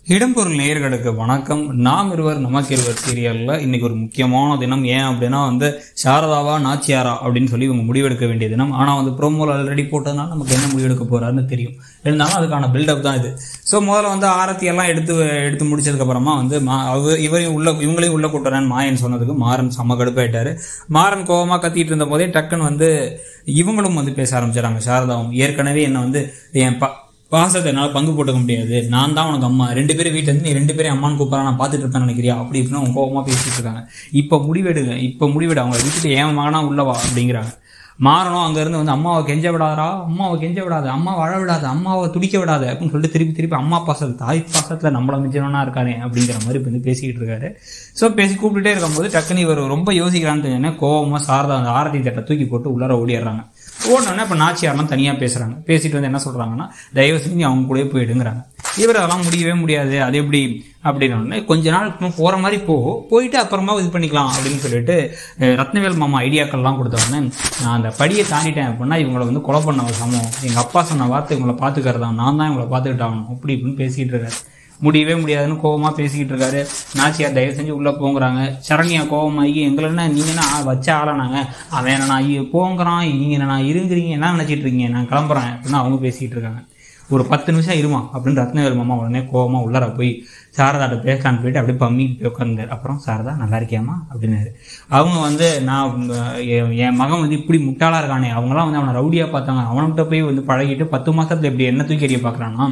இடம்பொருள் நேயர்களுக்கு வணக்கம் நாம் இருவர் நமக்கு இருவர் சீரியலில் இன்னைக்கு ஒரு முக்கியமான தினம் ஏன் அப்படின்னா வந்து சாரதாவா நாச்சியாரா அப்படின்னு சொல்லி இவங்க முடிவெடுக்க வேண்டிய தினம் ஆனால் வந்து ப்ரோமோல ஆல்ரெடி போட்டதுனால நமக்கு என்ன முடிவெடுக்க போறாருன்னு தெரியும் இருந்தாலும் அதுக்கான பில்டப் தான் இது ஸோ முதல்ல வந்து ஆரத்தி எல்லாம் எடுத்து எடுத்து முடிச்சதுக்கப்புறமா வந்து மா அவ இவரையும் உள்ள இவங்களையும் உள்ள கூட்டுறேன்னு மாயன் சொன்னதுக்கு மாறன் செம்ம கடுப்பாயிட்டாரு மாறன் கோவமா கத்திட்டு இருந்த போதே டக்குன்னு வந்து இவங்களும் வந்து பேச ஆரம்பிச்சிடறாங்க சாரதாவும் ஏற்கனவே என்ன வந்து என் ப பாசத்தை என்னால் பங்கு போட்டுக்க முடியாது நான் தான் உனக்கு அம்மா ரெண்டு பேரும் வீட்டில் இருந்து நீ ரெண்டு பேரும் அம்மான்னு கூப்பிடலாம் நான் பார்த்துட்டு இருப்பேன் நினைக்கிறியா அப்படி இப்படின்னு அவங்க கோபமாக பேசிட்டு இருக்காங்க இப்போ முடிவெடுங்க இப்போ முடிவெடு அவங்க விட்டுட்டு ஏன் மகனா உள்ளவா அப்படிங்கிறாங்க மாறணும் அங்கேருந்து வந்து அம்மாவை கெஞ்ச விடாதா அம்மாவை கெஞ்ச விடாத அம்மாவை அழ விடாத அம்மாவை துடிக்க விடாத அப்படின்னு சொல்லிட்டு திருப்பி திருப்பி அம்மா பாசத்தில் தாய் பாசத்தில் நம்மள மிஞ்சவனா இருக்கானே அப்படிங்கிற மாதிரி இப்போ வந்து பேசிக்கிட்டு இருக்காரு ஸோ பேசி கூப்பிட்டுட்டே இருக்கும்போது டக்குனு இவர் ரொம்ப யோசிக்கிறான்னு தெரிஞ்சோன்னே கோவமாக சாரதா அந்த ஆரத்தி தட்டை தூக்கி போட்டு உள்ளார ஓடிடுறாங்க ஓடனே இப்போ நாச்சியாரெலாம் தனியாக பேசுகிறாங்க பேசிட்டு வந்து என்ன சொல்கிறாங்கன்னா தயவு செஞ்சு நீ அவங்க கூடயே போயிடுங்கிறாங்க இவர் அதெல்லாம் முடியவே முடியாது அது எப்படி அப்படின்னு கொஞ்ச நாள் போகிற மாதிரி போ போயிட்டு அப்புறமா இது பண்ணிக்கலாம் அப்படின்னு சொல்லிட்டு அஹ், ரத்னவேல் மாமா ஐடியாக்கள்லாம் கொடுத்த உடனே நான் அந்த படியை தாண்டிட்டேன் அப்படின்னா இவங்களை வந்து கொலை பண்ண ஒரு சமம் எங்கள் அப்பா சொன்ன வார்த்தை இவங்களை பார்த்துக்கிறதா நான் தான் இவங்களை பார்த்துக்கிட்டு ஆகணும் அப்படி இப்படின்னு பேசிக்கிட்டு இருக்காரு முடியவே முடியாதுன்னு கோவமா பேசிக்கிட்டு இருக்காரு நாச்சியார் தயவு செஞ்சு உள்ள போங்கிறாங்க சரண்யா கோவமாகி எங்களை என்ன நீங்க என்ன ஆ- வச்ச ஆளானாங்க அவன் என்ன நான் ஐயோ, போங்கிறான் நீங்க என்ன நான் இருங்குறீங்க என்ன நினைச்சிட்டு இருக்கீங்க நான் கிளம்புறேன் அப்படின்னு அவங்க பேசிக்கிட்டு இருக்காங்க ஒரு பத்து நிமிஷம் இருமா அப்படின்னு ரத்னவேல் மாமா உடனே கோவமா உள்ளார போய் சாரதாட்ட பேசலான்னு போயிட்டு அப்படியே பம்மிட்டு போய் உட்காந்துரு அப்புறம் சாரதா நல்லா இருக்கியாமா அப்படின்னாரு அவங்க வந்து நான் உங்க- என் என் மகன் வந்து இப்படி முட்டாளா இருக்கானே அவங்களாம் வந்து அவனை ரவுடியா பார்த்தாங்க அவன்கிட்ட போய் வந்து பழகிட்டு பத்து மாசத்துல இப்படி என்ன தூக்கி எறிய பார்க்கறானா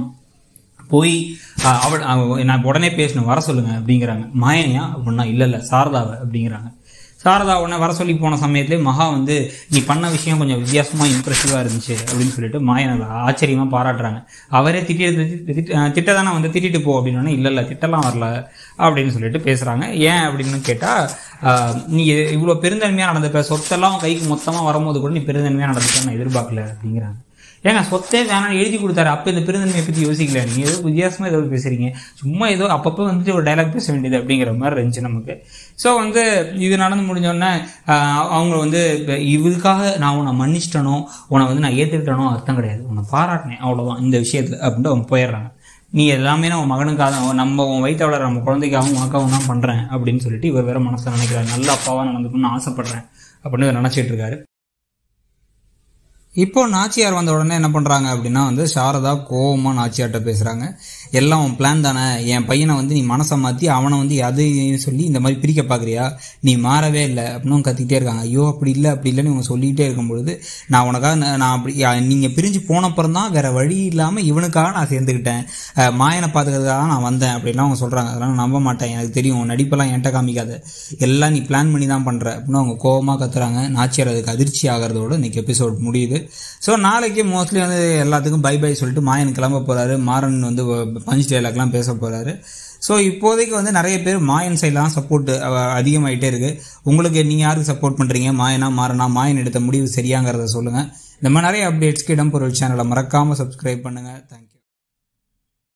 போய் அஹ், அவள் அவ- நான் உடனே பேசணும் வர சொல்லுங்க அப்படிங்கிறாங்க மாயனையா அப்படின்னா இல்ல இல்ல சாரதாவை அப்படிங்கிறாங்க சாரதா உடனே வர சொல்லி போன சமயத்திலே மகா வந்து நீ பண்ண விஷயம் கொஞ்சம் வித்தியாசமா இம்ப்ரெசிவா இருந்துச்சு அப்படின்னு சொல்லிட்டு மாயனை ஆச்சரியமா பாராட்டுறாங்க அவரே திட்டி திட்ட தானே வந்து திட்டிட்டு போ அப்படின்னு இல்ல இல்ல திட்டலாம் வரல அப்படின்னு சொல்லிட்டு பேசுறாங்க ஏன் அப்படின்னு கேட்டா ஆஹ், நீ இவ்வளவு பெருந்தன்மையா நடந்துப்ப சொத்தெல்லாம் உன் கைக்கு மொத்தமா வரும்போது கூட நீ பெருந்தன்மையா நடந்துக்க நான் எதிர்பார்க்கல அப்படிங்கிறாங்க ஏங்க சொத்தே வேணாம் எழுதி கொடுத்தாரு அப்போ இந்த பெருந்தன்மையை பற்றி யோசிக்கல நீங்கள் ஏதோ வித்தியாசமாக ஏதோ பேசுறீங்க சும்மா ஏதோ அப்பப்போ வந்துட்டு ஒரு டைலாக் பேச வேண்டியது அப்படிங்கிற மாதிரி இருந்துச்சு நமக்கு ஸோ வந்து இது நடந்து முடிஞ்சோடனே அவங்க வந்து இப்ப இதுக்காக நான் உன்னை மன்னிச்சிட்டனோ உன்னை வந்து நான் ஏற்றுக்கிட்டனோ அர்த்தம் கிடையாது உன்னை பாராட்டினேன் அவ்வளோதான் இந்த விஷயத்தில் அப்படின்ட்டு அவங்க போயிடுறாங்க நீ எல்லாமே நான் உன் மகனுக்காக நம்ம உன் வயிற்று வளர நம்ம குழந்தைக்காகவும் உனக்காகவும் தான் பண்ணுறேன் அப்படின்னு சொல்லிட்டு இவர் வேற மனசில் நினைக்கிறாரு நல்ல அப்பாவாக நடந்துக்கணும்னு ஆசைப்படுறேன் அப்படின்னு இவர் நினச்சிட்டு இருக்காரு இப்போ நாச்சியார் வந்த உடனே என்ன பண்றாங்க அப்படின்னா வந்து சாரதா கோவமா நாச்சியார்ட்ட பேசுறாங்க எல்லாம் உன் பிளான் தானே என் பையனை வந்து நீ மனசை மாத்தி அவனை வந்து அது இதுன்னு சொல்லி இந்த மாதிரி பிரிக்க பாக்குறியா நீ மாறவே இல்லை அப்படின்னு கத்திக்கிட்டே இருக்காங்க ஐயோ அப்படி இல்லை அப்படி இல்லைன்னு இவங்க சொல்லிக்கிட்டே இருக்கும் பொழுது நான் உனக்காக நான் நான் அப்படி யா- நீங்க பிரிஞ்சு போனப்புறம் தான் வேற வழி இல்லாம இவனுக்காக நான் சேர்ந்துக்கிட்டேன் அஹ் மாயனை பார்த்துக்கிறதுக்காக நான் வந்தேன் அப்படின்லாம் அவங்க சொல்றாங்க அதெல்லாம் நான் நம்ப மாட்டேன் எனக்கு தெரியும் உன் நடிப்பெல்லாம் என்கிட்ட காமிக்காத எல்லாம் நீ பிளான் பண்ணி தான் பண்ற அப்படின்னு அவங்க கோவமா கத்துறாங்க நாச்சியார் அதுக்கு அதிர்ச்சி ஆகிறதோட இன்னைக்கு எபிசோட் முடியுது ஸோ நாளைக்கு மோஸ்ட்லி வந்து எல்லாத்துக்கும் பை பை சொல்லிட்டு மாயன் கிளம்ப போறாரு மாறன் வந்து பஞ்ச் டைலாக்லாம் பேச போறாரு ஸோ இப்போதைக்கு வந்து நிறைய பேர் மாயன் சைட்லாம் சப்போர்ட் அதிகமாயிட்டே இருக்கு உங்களுக்கு நீங்க யாருக்கு சப்போர்ட் பண்றீங்க மாயனா மாறனா மாயன் எடுத்த முடிவு சரியாங்கிறத சொல்லுங்க இந்த மாதிரி நிறைய அப்டேட்ஸ்க்கு இடம்பொருள் சேனலை மறக்காம சப்ஸ்கிரைப் பண்ணுங்க தேங்க்யூ